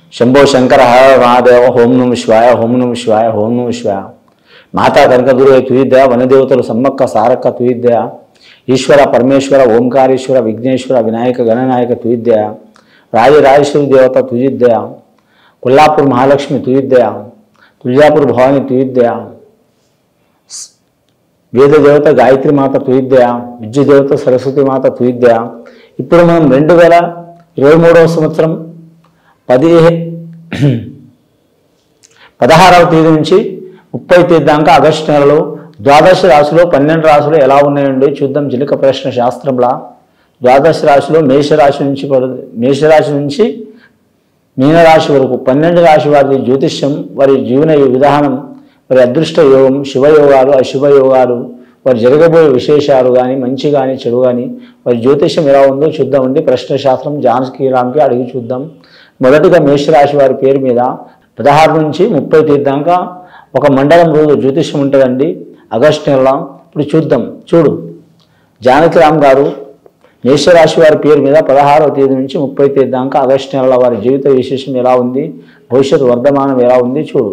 శంభో శంకర హర మహాదేవ హోం నమ శివాయ హోం నమ శివాయ హోం నమ శివాయ మాతా కనకదుర్గ తుయిద్య వనదేవతలు సమ్మక్క సారక్క తుయిద్య ఈశ్వర పరమేశ్వర ఓంకారేశ్వర విఘ్నేశ్వర వినాయక గణనాయక తుయిద్య రాజరాజేశ్వరి దేవత తుయిద్య కొల్లాపూర్ మహాలక్ష్మి తుయిద్య తుల్జాపూర్ భవాని తుయిద్య వేద దేవత గాయత్రి మాత తుయిద్య విద్యు దేవత సరస్వతి మాత తుయిద్య ఇప్పుడు మనం రెండు వేల ఇరవై మూడవ సంవత్సరం పది పదహారవ తేదీ నుంచి ముప్పై తేదీ దాకా ఆగస్టు నెలలో ద్వాదశ రాశిలో పన్నెండు రాశులు ఎలా ఉన్నాయండి చూద్దాం చిలుక ప్రశ్న శాస్త్రంలా ద్వాదశ రాశిలో మేషరాశి నుంచి పడు- మేషరాశి నుంచి మీనరాశి వరకు పన్నెండు రాశి వారి జ్యోతిష్యం వారి జీవన విధానం వారి అదృష్ట యోగం శుభయోగాలు అశుభ యోగాలు వారు జరగబోయే విశేషాలు కానీ మంచి కానీ చెడు కానీ వారి జ్యోతిష్యం ఎలా ఉందో చూద్దామండి ప్రశ్న శాస్త్రం జానకి రామ్కి అడిగి చూద్దాం మొదటిగా మేషరాశి వారి పేరు మీద పదహారు నుంచి ముప్పై తేదీ దాకా ఒక మండలం రోజు జ్యోతిష్యం ఉంటుందండి ఆగస్టు నెల ఇప్పుడు చూద్దాం చూడు జానకిరామ్ గారు మేషరాశి వారి పేరు మీద పదహారవ తేదీ నుంచి ముప్పై తేదీ దాకా ఆగస్టు నెలలో వారి జీవిత విశేషం ఎలా ఉంది భవిష్యత్తు వర్ధమానం ఎలా ఉంది చూడు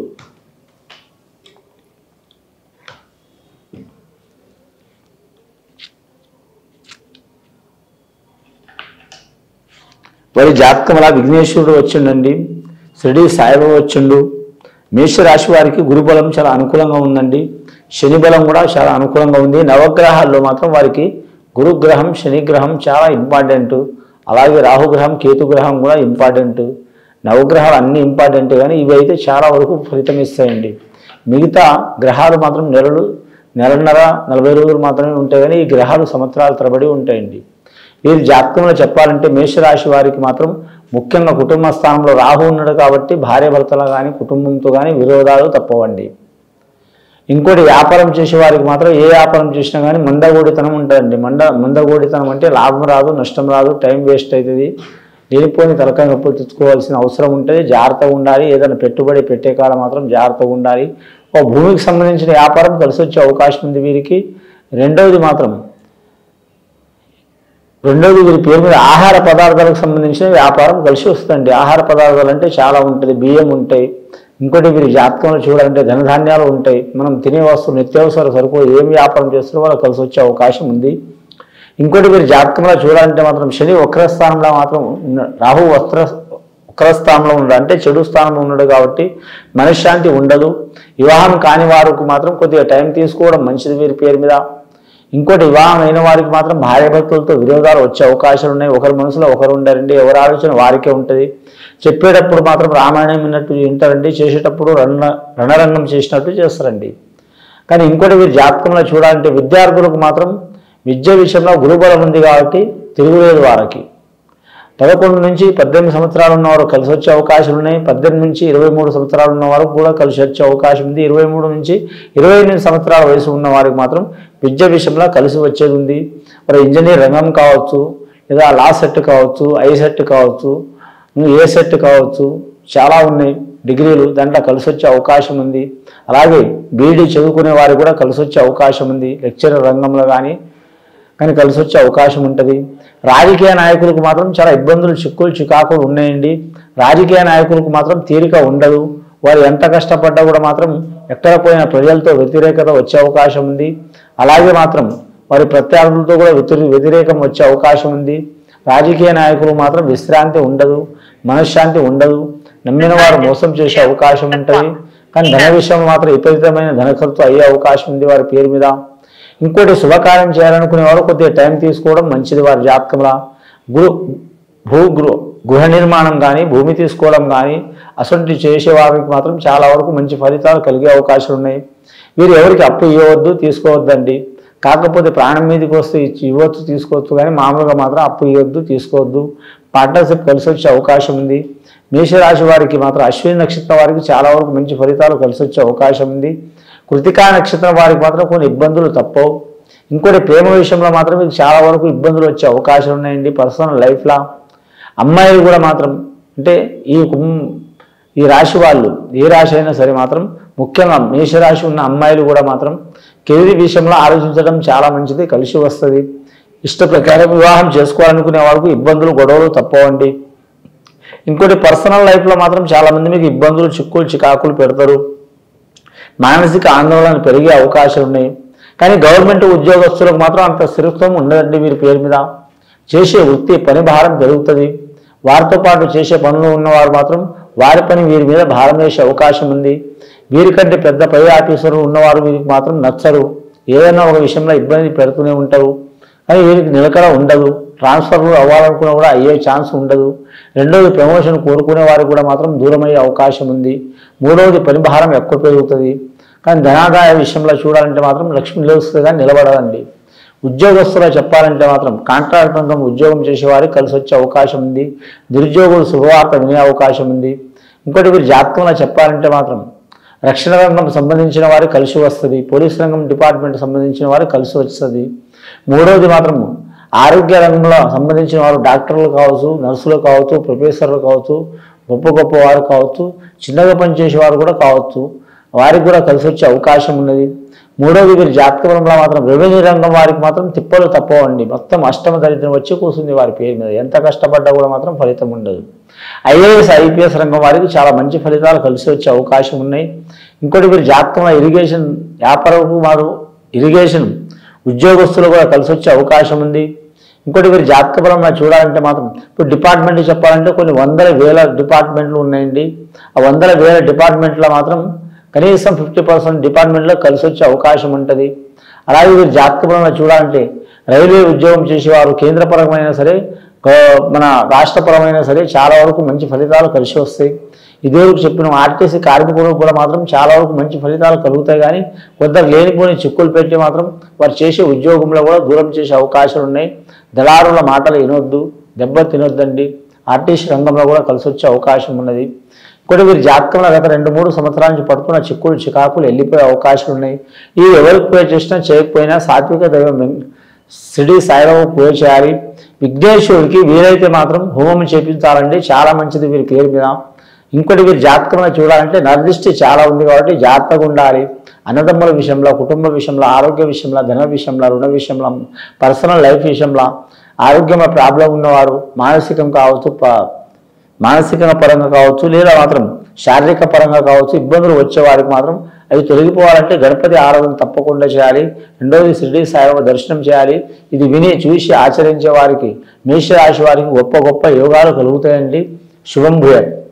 వారి జాతకంలా విఘ్నేశ్వరుడు వచ్చిండండి షిరిడి సాయిబాబా వచ్చిండు మేషరాశి వారికి గురుబలం చాలా అనుకూలంగా ఉందండి శని బలం కూడా చాలా అనుకూలంగా ఉంది నవగ్రహాల్లో మాత్రం వారికి గురుగ్రహం శనిగ్రహం చాలా ఇంపార్టెంట్ అలాగే రాహుగ్రహం కేతుగ్రహం కూడా ఇంపార్టెంట్ నవగ్రహాలు అన్ని ఇంపార్టెంట్ కానీ ఇవి అయితే చాలా వరకు ఫలితం ఇస్తాయండి మిగతా గ్రహాలు మాత్రం నెలలు నెలన్నర నలభై రోజులు మాత్రమే ఉంటాయి కానీ ఈ గ్రహాలు సంవత్సరాల తరబడి ఉంటాయండి వీరి జాతకంలో చెప్పాలంటే మేషరాశి వారికి మాత్రం ముఖ్యంగా కుటుంబ స్థానంలో రాహు ఉన్నాడు కాబట్టి భార్య భర్తలు కానీ కుటుంబంతో కానీ విరోధాలు తప్పవండి ఇంకోటి వ్యాపారం చేసే వారికి మాత్రం ఏ వ్యాపారం చేసినా కానీ మందగోడితనం ఉంటుందండి మంద మందగోడితనం అంటే లాభం రాదు నష్టం రాదు టైం వేస్ట్ అవుతుంది లేనిపోని తలకాయ నొప్పులు తెచ్చుకోవాల్సిన అవసరం ఉంటుంది జాగ్రత్తగా ఉండాలి ఏదైనా పెట్టుబడి పెట్టే కాలం మాత్రం జాగ్రత్తగా ఉండాలి ఒక భూమికి సంబంధించిన వ్యాపారం కలిసి వచ్చే అవకాశం ఉంది వీరికి రెండవది మాత్రం రెండవది వీరి పేరు మీద ఆహార పదార్థాలకు సంబంధించిన వ్యాపారం కలిసి వస్తుంది ఆహార పదార్థాలు అంటే చాలా ఉంటుంది బియ్యం ఉంటాయి ఇంకోటి వీరి జాతకంలో చూడాలంటే ధనధాన్యాలు ఉంటాయి మనం తినే వస్తువులు నిత్యావసర సరుకులు ఏం వ్యాపారం చేస్తారో వాళ్ళకి కలిసి వచ్చే అవకాశం ఉంది ఇంకోటి వీరి జాతకంలో చూడాలంటే మాత్రం శని వక్రస్థానంలో మాత్రం ఉన్న- రాహు వస్త్ర వక్రస్థానంలో ఉన్నాడు అంటే చెడు స్థానంలో ఉన్నాడు కాబట్టి మనశ్శాంతి ఉండదు వివాహం కాని వారికి మాత్రం కొద్దిగా టైం తీసుకోవడం మంచిది వీరి పేరు మీద ఇంకోటి వివాహం అయిన వారికి మాత్రం భార్య భర్తలతో విరోధాలు వచ్చే అవకాశాలు ఉన్నాయి ఒకరి మనసులో ఒకరు ఉండారండి ఎవరి ఆలోచన వారికే ఉంటుంది చెప్పేటప్పుడు మాత్రం రామాయణం విన్నట్టు వింటారండి చేసేటప్పుడు రణ రణరంగం చేసినట్టు చేస్తారండి కానీ ఇంకోటి వీరి జాతకంలో చూడాలంటే విద్యార్థులకు మాత్రం విద్య విషయంలో గురుబలం ఉంది కాబట్టి తిరుగులేదు వారికి పదకొండు నుంచి పద్దెనిమిది సంవత్సరాలు ఉన్నవారు కలిసి వచ్చే అవకాశాలు ఉన్నాయి పద్దెనిమిది నుంచి ఇరవై మూడు సంవత్సరాలు ఉన్న వారు కూడా కలిసి వచ్చే అవకాశం ఉంది ఇరవై మూడు నుంచి ఇరవై ఎనిమిది సంవత్సరాల వయసు ఉన్న వారికి మాత్రం విద్య విషయంలో కలిసి వచ్చేది ఉంది మరి ఇంజనీర్ రంగం కావచ్చు లేదా లా సెట్ కావచ్చు ఐ సెట్ కావచ్చు ఏ సెట్ కావచ్చు చాలా ఉన్నాయి డిగ్రీలు దాంట్లో కలిసి వచ్చే అవకాశం ఉంది అలాగే బీఈడీ చదువుకునే వారికి కూడా కలిసి వచ్చే అవకాశం ఉంది లెక్చరర్ రంగంలో కానీ కానీ కలిసి వచ్చే అవకాశం ఉంటుంది రాజకీయ నాయకులకు మాత్రం చాలా ఇబ్బందులు చిక్కులు చికాకులు ఉన్నాయండి రాజకీయ నాయకులకు మాత్రం తీరిక ఉండదు వారు ఎంత కష్టపడ్డా కూడా మాత్రం ఎక్కడ పోయిన ప్రజలతో వ్యతిరేకత వచ్చే అవకాశం ఉంది అలాగే మాత్రం వారి ప్రత్యర్థులతో కూడా వ్యతిరే వ్యతిరేకం వచ్చే అవకాశం ఉంది రాజకీయ నాయకులు మాత్రం విశ్రాంతి ఉండదు మనశ్శాంతి ఉండదు నమ్మిన వారు మోసం చేసే అవకాశం ఉంటుంది కానీ ధన విషయం మాత్రం విపరీతమైన ధన ఖర్చు అయ్యే అవకాశం ఉంది వారి పేరు మీద ఇంకోటి శుభకార్యం చేయాలనుకునే వారు కొద్దిగా టైం తీసుకోవడం మంచిది వారి జాతకంలో గురు భూ గృహ గృహ నిర్మాణం కానీ భూమి తీసుకోవడం కానీ అసలు చేసే వారికి మాత్రం చాలా వరకు మంచి ఫలితాలు కలిగే అవకాశాలు ఉన్నాయి వీరు ఎవరికి అప్పు ఇవ్వవద్దు తీసుకోవద్దండి కాకపోతే ప్రాణం మీదకి వస్తే ఇచ్చి ఇవ్వచ్చు తీసుకోవచ్చు కానీ మామూలుగా మాత్రం అప్పు ఇవ్వద్దు తీసుకోవద్దు పార్ట్నర్షిప్ కలిసి వచ్చే అవకాశం ఉంది మేషరాశి వారికి మాత్రం అశ్విని నక్షత్రం వారికి చాలా వరకు మంచి ఫలితాలు కలిసి వచ్చే అవకాశం ఉంది కృతికా నక్షత్రం వారికి మాత్రం కొన్ని ఇబ్బందులు తప్పవు ఇంకోటి ప్రేమ విషయంలో మాత్రం మీకు చాలా వరకు ఇబ్బందులు వచ్చే అవకాశాలు ఉన్నాయండి పర్సనల్ లైఫ్లో అమ్మాయిలు కూడా మాత్రం అంటే ఈ కుం- ఈ రాశి వాళ్ళు ఏ రాశి అయినా సరే మాత్రం ముఖ్యంగా మేషరాశి ఉన్న అమ్మాయిలు కూడా మాత్రం కెరీర్ విషయంలో ఆలోచించడం చాలా మంచిది కలిసి వస్తుంది ఇష్ట ప్రకారం వివాహం చేసుకోవాలనుకునే వాళ్ళకు ఇబ్బందులు గొడవలు తప్పవండి ఇంకోటి పర్సనల్ లైఫ్లో మాత్రం చాలా మంది మీకు ఇబ్బందులు చిక్కులు చికాకులు పెడతారు మానసిక ఆందోళన పెరిగే అవకాశాలు ఉన్నాయి కానీ గవర్నమెంట్ ఉద్యోగస్తులకు మాత్రం అంత స్థిరత్వం ఉండదండి వీరి పేరు మీద చేసే వృత్తి పని భారం పెరుగుతుంది వారితో పాటు చేసే పనులు ఉన్నవారు మాత్రం వారి పని వీరి మీద భారం వేసే అవకాశం ఉంది వీరికంటే పెద్ద పై ఆఫీసర్లు ఉన్నవారు వీరికి మాత్రం నచ్చరు ఏదైనా ఒక విషయంలో ఇబ్బంది పెడుతూనే ఉంటారు కానీ వీరికి నిలకడ ఉండదు ట్రాన్స్ఫర్లు అవ్వాలనుకున్నా కూడా అయ్యే ఛాన్స్ ఉండదు రెండోది ప్రమోషన్ కోరుకునే వారికి కూడా మాత్రం దూరమయ్యే అవకాశం ఉంది మూడవది పని భారం ఎక్కువ పెరుగుతుంది కానీ ధనాదాయ విషయంలో చూడాలంటే మాత్రం లక్ష్మీ లేస్తుగా నిలబడదండి ఉద్యోగస్తులు చెప్పాలంటే మాత్రం కాంట్రాక్ట్ రంగం ఉద్యోగం చేసే వారికి కలిసి వచ్చే అవకాశం ఉంది నిరుద్యోగులు శుభవార్త వినే అవకాశం ఉంది ఇంకోటి వీరి జాతకంలో చెప్పాలంటే మాత్రం రక్షణ రంగం సంబంధించిన వారికి కలిసి వస్తుంది పోలీస్ రంగం డిపార్ట్మెంట్ సంబంధించిన వారికి కలిసి వస్తుంది మూడవది మాత్రం ఆరోగ్య రంగంలో సంబంధించిన వారు డాక్టర్లు కావచ్చు నర్సులు కావచ్చు ప్రొఫెసర్లు కావచ్చు గొప్ప గొప్ప వారు కావచ్చు చిన్నగా పనిచేసే వారు కూడా కావచ్చు వారికి కూడా కలిసి వచ్చే అవకాశం ఉన్నది మూడవది వీరి జాతకంలో మాత్రం రెవెన్యూ రంగం వారికి మాత్రం తిప్పలు తప్పవండి మొత్తం అష్టమ దరిద్రం వచ్చి కూర్చుంది వారి పేరు మీద ఎంత కష్టపడ్డా కూడా మాత్రం ఫలితం ఉండదు ఐఏఎస్ ఐపీఎస్ రంగం వారికి చాలా మంచి ఫలితాలు కలిసి వచ్చే అవకాశం ఉన్నాయి ఇంకోటి వీరి జాతకంలో ఇరిగేషన్ వ్యాపారకు వారు ఇరిగేషన్ ఉద్యోగస్తులు కూడా కలిసి వచ్చే అవకాశం ఉంది ఇంకోటి వీరి జాతక పరంగా చూడాలంటే మాత్రం ఇప్పుడు డిపార్ట్మెంట్ చెప్పాలంటే కొన్ని వందల వేల డిపార్ట్మెంట్లు ఉన్నాయండి ఆ వందల వేల డిపార్ట్మెంట్లో మాత్రం కనీసం ఫిఫ్టీ పర్సెంట్ డిపార్ట్మెంట్లో కలిసి వచ్చే అవకాశం ఉంటుంది అలాగే వీరి జాతక పరంగా చూడాలంటే రైల్వే ఉద్యోగం చేసేవారు కేంద్రపరమైన సరే గ- మన రాష్ట్రపరమైన సరే చాలా వరకు మంచి ఫలితాలు కలిసి వస్తాయి ఇదివరకు చెప్పిన ఆర్టీసీ కార్మికులకు కూడా మాత్రం చాలా వరకు మంచి ఫలితాలు కలుగుతాయి కానీ కొందరు లేనిపోని చిక్కులు పెట్టి మాత్రం వారు చేసే ఉద్యోగంలో కూడా దూరం చేసే అవకాశాలు ఉన్నాయి దళారుల మాటలు వినొద్దు దెబ్బ తినొద్దండి ఆర్టీసీ రంగంలో కూడా కలిసి వచ్చే అవకాశం ఉన్నది ఇంకోటి వీరి జాతకంలో గత రెండు మూడు సంవత్సరాల నుంచి పట్టుకున్న చిక్కులు చికాకులు వెళ్ళిపోయే అవకాశాలు ఉన్నాయి ఇవి ఎవరికి పూజ చేసినా చేయకపోయినా సాత్విక దైవం వెం- షిరిడి సాయిబాబు పూజ చేయాలి విఘ్నేశ్వరుడికి వీలైతే మాత్రం హోమం చేపించాలండి చాలా మంచిది వీరి పేరు మీద ఇంకోటి వీరి జాతకంలో చూడాలంటే నరదృష్టి చాలా ఉంది కాబట్టి జాగ్రత్తగా ఉండాలి అన్నదమ్ముల విషయంలో కుటుంబ విషయంలో ఆరోగ్య విషయంలో ధన విషయంలో రుణ విషయంలో పర్సనల్ లైఫ్ విషయంలో ఆరోగ్యంలో ప్రాబ్లం ఉన్నవారు మానసికం కావచ్చు ప- మానసిక పరంగా కావచ్చు లేదా మాత్రం శారీరక పరంగా కావచ్చు ఇబ్బందులు వచ్చే వారికి మాత్రం అవి తొలగిపోవాలంటే గణపతి ఆరాధన తప్పకుండా చేయాలి రెండవది షిరిడి సాయిబాబా దర్శనం చేయాలి ఇది విని చూసి ఆచరించే వారికి మేషరాశి వారికి గొప్ప గొప్ప యోగాలు కలుగుతాయండి శుభం భూయాలి